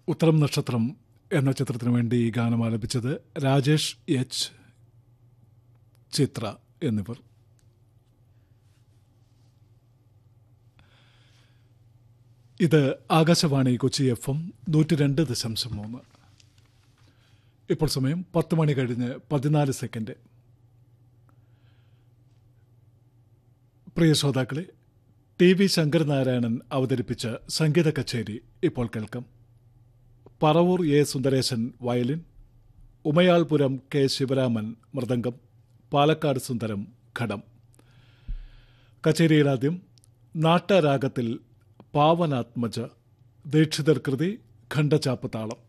ഉത്തരം നക്ഷത്രം എന്ന ചിത്രത്തിനു വേണ്ടി ഈ ഗാനം ആലപിച്ചത് രാജേഷ് എച്ച് ചിത്ര എന്നിവർ ഇത് ആകാശവാണി കൊച്ചി എഫ് എം നൂറ്റി രണ്ട് ദശാംശം മൂന്ന് ഇപ്പോൾ സമയം പത്ത് മണി കഴിഞ്ഞ് പതിനാല് സെക്കൻഡ് പ്രിയ ശ്രോതാക്കളെ ടി വി ശങ്കരനാരായണൻ അവതരിപ്പിച്ച സംഗീത കച്ചേരി ഇപ്പോൾ കേൾക്കാം Paravur A Sundaresan violin Umayalpuram K Sivaraman mridangam Palakkad Sundaram ghatam കച്ചേരിയിൽ ആദ്യം നാട്ടരാഗത്തിൽ പാവനാത്മജ ദീക്ഷിതർ കൃതി ഖണ്ഡചാപ്പ് താളം